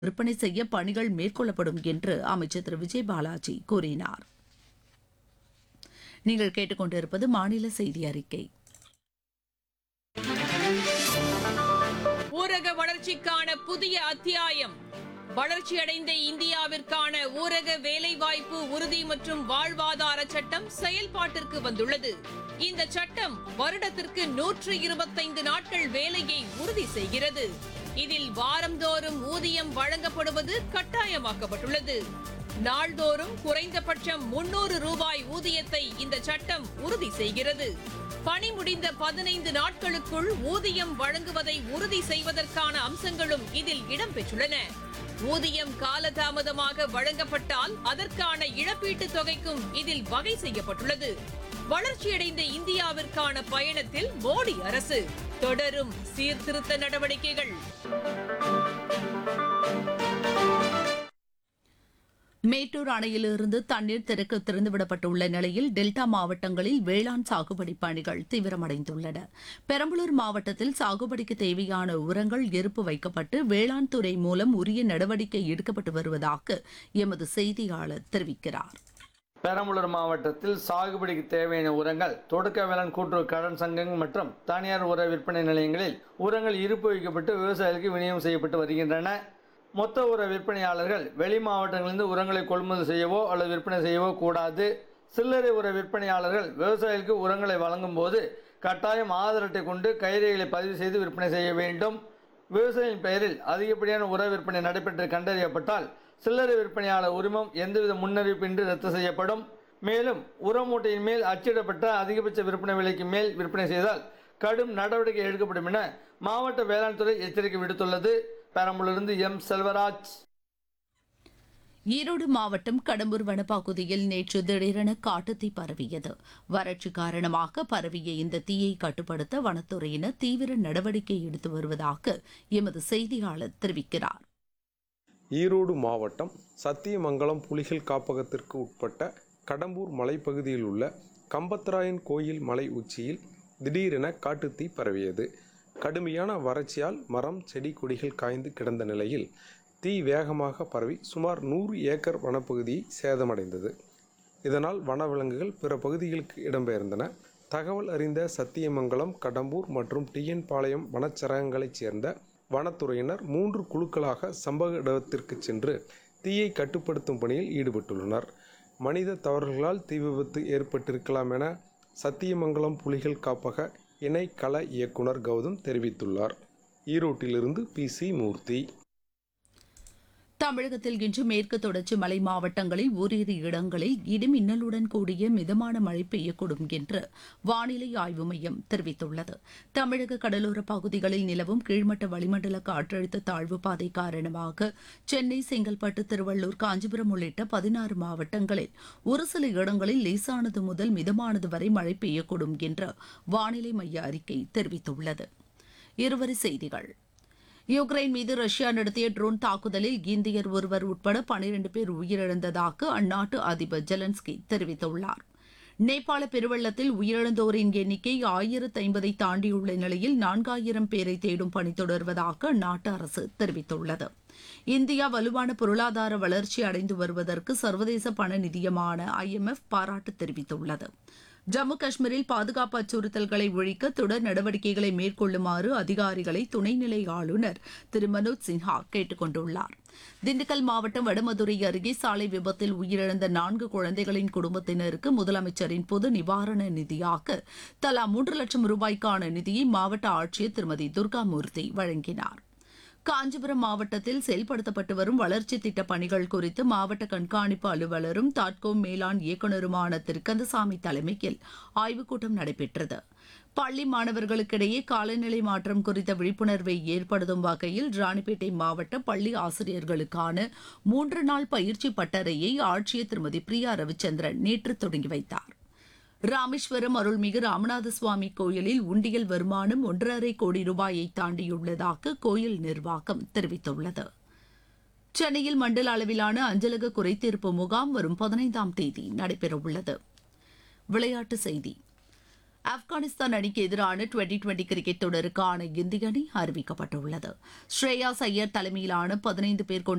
விற்பனை செய்ய பணிகள் மேற்கொள்ளப்படும் என்று அமைச்சர் திரு விஜய் பாலாஜி கூறினார் நீங்கள் கேட்டுக்கொண்டிருப்பது மாநில செய்தி அறிக்கை ஊரக வளர்ச்சிக்கான புதிய அத்தியாயம் வளர்ச்சியடைந்த இந்தியாவிற்கான ஊரக வேலைவாய்ப்பு உறுதி மற்றும் வாழ்வாதார சட்டம் செயல்பாட்டிற்கு வந்துள்ளது இந்த சட்டம் வருடத்திற்கு நூற்று இருபத்தைந்து நாட்கள் வேலையை உறுதி செய்கிறது இதில் வாரந்தோறும் ஊதியம் வழங்கப்படுவது கட்டாயமாக்கப்பட்டுள்ளது நாள்தோறும் குறைந்தபட்சம் முன்னூறு ரூபாய் ஊதியத்தை இந்த சட்டம் உறுதி செய்கிறது பணி முடிந்த பதினைந்து நாட்களுக்குள் ஊதியம் வழங்குவதை உறுதி செய்வதற்கான அம்சங்களும் இதில் இடம்பெற்றுள்ளன ஊதியம் காலதாமதமாக வழங்கப்பட்டால் அதற்கான இழப்பீட்டுத் தொகைக்கும் இதில் வகை செய்யப்பட்டுள்ளது வளர்ச்சியடைந்த இந்தியாவிற்கான பயணத்தில் மோடி அரசு தொடரும் சீர்திருத்த நடவடிக்கைகள் மேட்டூர் அணையிலிருந்து தண்ணீர் திறக்க திறந்துவிடப்பட்டுள்ள நிலையில் டெல்டா மாவட்டங்களில் வேளாண் சாகுபடி பணிகள் தீவிரமடைந்துள்ளன பெரம்பலூர் மாவட்டத்தில் சாகுபடிக்கு தேவையான உரங்கள் இருப்பு வைக்கப்பட்டு வேளாண் துறை மூலம் உரிய நடவடிக்கை எடுக்கப்பட்டு வருவதாக எமது செய்தியாளர் தெரிவிக்கிறார் பெரம்பலூர் மாவட்டத்தில் சாகுபடிக்கு தேவையான உரங்கள் தொடக்க வேளாண் கூட்டுறவு கடன் சங்கங்கள் மற்றும் தனியார் உர விற்பனை நிலையங்களில் உரங்கள் இருப்பு வைக்கப்பட்டு விவசாயிகளுக்கு விநியோகம் செய்யப்பட்டு வருகின்றன மொத்த உர விற்பனையாளர்கள் வெளி மாவட்டங்களிலிருந்து உரங்களை கொள்முதல் செய்யவோ அல்லது விற்பனை செய்யவோ கூடாது சில்லறை உர விற்பனையாளர்கள் விவசாயிகளுக்கு உரங்களை வழங்கும் போது கட்டாயம் ஆதார் அட்டை கொண்டு கைரேகைகளை பதிவு செய்து விற்பனை செய்ய வேண்டும் விவசாயியின் பெயரில் அதிகப்படியான உர விற்பனை நடைபெற்று கண்டறியப்பட்டால் சில்லறை விற்பனையாளர் உரிமம் எந்தவித முன்னறிவிப்பின்றி ரத்து செய்யப்படும் மேலும் உர மூட்டையின் மேல் அச்சிடப்பட்ட அதிகபட்ச விற்பனை விலைக்கு மேல் விற்பனை செய்தால் கடும் நடவடிக்கை எடுக்கப்படும் என மாவட்ட வேளாண் துறை எச்சரிக்கை விடுத்துள்ளது பெரம்பலூரிலிருந்து எம் செல்வராஜ் ஈரோடு மாவட்டம் கடம்பூர் வனப்பகுதியில் நேற்று திடீரென காட்டுத்தீ பரவியது வறட்சி காரணமாக பரவிய இந்த தீயை கட்டுப்படுத்த வனத்துறையினர் தீவிர நடவடிக்கை எடுத்து வருவதாக எமது செய்தியாளர் தெரிவிக்கிறார் ஈரோடு மாவட்டம் சத்தியமங்கலம் புலிகள் காப்பகத்திற்கு உட்பட்ட கடம்பூர் மலைப்பகுதியில் உள்ள கம்பத்ராயன் கோயில் மலை உச்சியில் திடீரென காட்டுத்தீ பரவியது கடுமையான வறட்சியால் மரம் செடி கொடிகள் காய்ந்து கிடந்த நிலையில் தீ வேகமாக பரவி சுமார் நூறு ஏக்கர் வனப்பகுதியை சேதமடைந்தது இதனால் வனவிலங்குகள் பிற பகுதிகளுக்கு இடம்பெயர்ந்தன தகவல் அறிந்த சத்தியமங்கலம் கடம்பூர் மற்றும் டிஎன் பாளையம் வனச்சரகங்களைச் சேர்ந்த வனத்துறையினர் மூன்று குழுக்களாக சம்பவ இடத்திற்கு சென்று தீயை கட்டுப்படுத்தும் பணியில் ஈடுபட்டுள்ளனர் மனித தவறுகளால் தீ விபத்து ஏற்பட்டிருக்கலாம் என சத்தியமங்கலம் புலிகள் காப்பக இணை கள இயக்குனர் கௌதம் தெரிவித்துள்ளார் ஈரோட்டிலிருந்து பி சி மூர்த்தி தமிழகத்தில் இன்று மேற்கு தொடர்ச்சி மலை மாவட்டங்களில் ஓரிரு இடங்களில் இடிமின்னலுடன் கூடிய மிதமான மழை பெய்யக்கூடும் என்று வானிலை ஆய்வு மையம் தெரிவித்துள்ளது தமிழக கடலோர பகுதிகளில் நிலவும் கீழ்மட்ட வளிமண்டல காற்றழுத்த தாழ்வு பாதை காரணமாக சென்னை செங்கல்பட்டு திருவள்ளூர் காஞ்சிபுரம் உள்ளிட்ட பதினாறு மாவட்டங்களில் ஒரு சில இடங்களில் லேசானது முதல் மிதமானது வரை மழை பெய்யக்கூடும் என்று வானிலை மைய அறிக்கை தெரிவித்துள்ளது இருவரி செய்திகள் யுக்ரைன் மீது ரஷ்யா நடத்திய ட்ரோன் தாக்குதலில் இந்தியர் ஒருவர் உட்பட பனிரண்டு பேர் உயிரிழந்ததாக அந்நாட்டு அதிபர் ஜெலன்ஸ்கி தெரிவித்துள்ளார் நேபாள பெருவெள்ளத்தில் உயிரிழந்தோரின் எண்ணிக்கை ஆயிரத்து ஐம்பதை தாண்டியுள்ள நிலையில் நான்காயிரம் பேரை தேடும் பணி தொடர்வதாக அந்நாட்டு அரசு தெரிவித்துள்ளது இந்தியா வலுவான பொருளாதார வளர்ச்சி அடைந்து வருவதற்கு சர்வதேச பண நிதியமான ஐஎம்எஃப் பாராட்டு தெரிவித்துள்ளது ஜம்மு காஷ்மீரில் பாதுகாப்பு அச்சுறுத்தல்களை ஒழிக்க தொடர் நடவடிக்கைகளை மேற்கொள்ளுமாறு அதிகாரிகளை துணைநிலை ஆளுநர் திரு மனோஜ் சின்ஹா கேட்டுக் கொண்டுள்ளார் திண்டுக்கல் மாவட்டம் வடமதுரை அருகே சாலை விபத்தில் உயிரிழந்த நான்கு குழந்தைகளின் குடும்பத்தினருக்கு முதலமைச்சரின் பொது நிவாரண நிதியாக தலா மூன்று லட்சம் ரூபாய்க்கான நிதியை மாவட்ட ஆட்சியர் திருமதி துர்காமூர்த்தி வழங்கினார் காஞ்சிபுரம் மாவட்டத்தில் செயல்படுத்தப்பட்டு வரும் வளர்ச்சி திட்ட பணிகள் குறித்து மாவட்ட கண்காணிப்பு அலுவலரும் தாட்கோம் மேலாண் இயக்குநருமான திரு கந்தசாமி தலைமையில் ஆய்வுக் கூட்டம் நடைபெற்றது பள்ளி மாணவர்களுக்கிடையே காலநிலை மாற்றம் குறித்த விழிப்புணர்வை ஏற்படுத்தும் வகையில் ராணிப்பேட்டை மாவட்ட பள்ளி ஆசிரியர்களுக்கான மூன்று நாள் பயிற்சி பட்டறையை ஆட்சியர் திருமதி பிரியா ரவிச்சந்திரன் நேற்று தொடங்கி வைத்தார் ராமேஸ்வரம் அருள்மிகு ராமநாத சுவாமி கோயிலில் உண்டியல் வருமானம் ஒன்றரை கோடி ரூபாயை தாண்டியுள்ளதாக கோயில் நிர்வாகம் தெரிவித்துள்ளது சென்னையில் மண்டல அளவிலான அஞ்சலக குறைதீர்ப்பு முகாம் வரும் பதினைந்தாம் தேதி நடைபெறவுள்ளது விளையாட்டுச் செய்தி ஆப்கானிஸ்தான் அணிக்கு எதிரான டுவெண்டி டுவெண்டி கிரிக்கெட் தொடருக்கான இந்திய அணி அறிவிக்கப்பட்டுள்ளது ஸ்ரேயாஸ் ஐயர் தலைமையிலான பதினைந்து பேர் கொண்ட